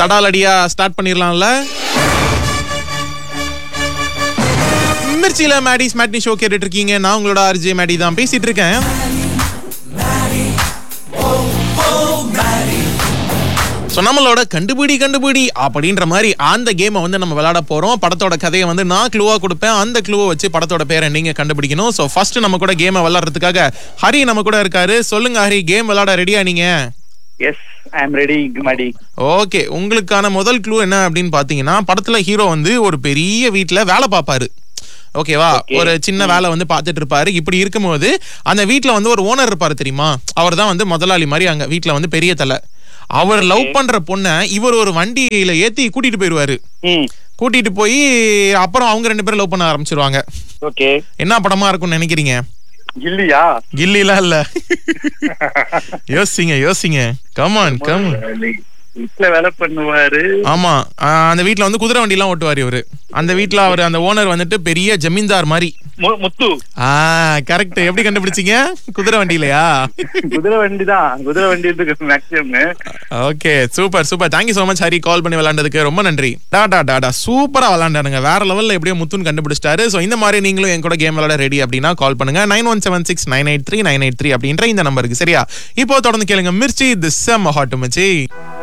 தடாலடியா start பண்ணிடலாம்ல மிர்ச்சியில மேடிஸ் மேட்னி ஷோ கேட்டுட்டு இருக்கீங்க நான் உங்களோட ஆர்ஜே மேடி தான் பேசிட்டு இருக்கேன் ஸோ நம்மளோட கண்டுபிடி கண்டுபிடி அப்படின்ற மாதிரி அந்த கேமை வந்து நம்ம விளையாட போறோம் படத்தோட கதையை வந்து நான் க்ளூவா கொடுப்பேன் அந்த க்ளூவை வச்சு படத்தோட பேரை நீங்க கண்டுபிடிக்கணும் ஸோ ஃபர்ஸ்ட் நம்ம கூட கேமை விளையாடுறதுக்காக ஹரி நம்ம கூட இருக்காரு சொல்லுங்க ஹரி கேம் விளையாட ரெடியா நீங்க எஸ் ஐ எம் ரெடி மாடி ஓகே உங்களுக்கான முதல் க்ளூ என்ன அப்படின்னு பாத்தீங்கன்னா படத்துல ஹீரோ வந்து ஒரு பெரிய வீட்ல வேலை பார்ப்பாரு ஓகேவா Okay. ஒரு சின்ன வேலை வந்து பார்த்துட்டு இருப்பாரு இப்படி இருக்கும்போது அந்த வீட்ல வந்து ஒரு ஓனர் இருப்பாரு தெரியுமா அவர் தான் வந்து முதலாளி மாதிரி அங்க வீட்ல வந்து பெரிய தலை அவர் லவ் பண்ற பொண்ணை இவர் ஒரு வண்டியில ஏத்தி கூட்டிட்டு போயிருவாரு ம் கூட்டிட்டு போய் அப்புறம் அவங்க ரெண்டு பேரும் லவ் பண்ண ஆரம்பிச்சிருவாங்க ஓகே என்ன படமா இருக்கும்னு நினைக்கிறீங்க இல்லையா கில்லிலாம் இல்ல யோசிங்க யோசிங்க கமான் கம் வீட்டுல வேலை பண்ணுவாரு ஆமா ஆஹ் அந்த வீட்ல வந்து குதிரை வண்டி எல்லாம் ஓட்டுவாரு இவரு அந்த வீட்ல அவர் அந்த ஓனர் வந்துட்டு பெரிய ஜமீன்தார் மாதிரி மு- முத்து ஆ கரெக்ட் எப்படி கண்டுபிடிச்சீங்க குதிரை வண்டியிலயா குதிரை வண்டி தான் குதிரை வண்டி இருக்கு maximum okay super super thank you so much Hari call பண்ணி விளையாண்டதுக்கு ரொம்ப நன்றி டாடா டாடா சூப்பரா விளையாண்டானுங்க வேற லெவல்ல எப்படியோ முத்துன்னு கண்டுபிடிச்சிட்டாரு ஸோ இந்த மாதிரி நீங்களும் என் கூட கேம் விளையாட ரெடி அப்படின்னா கால் பண்ணுங்க nine one seven six nine eight three nine eight three அப்படின்ற இந்த நம்பருக்கு சரியா இப்போ தொடர்ந்து கேளுங்க மிர்ச்சி திஸ் செம் ஹாட் மச்சி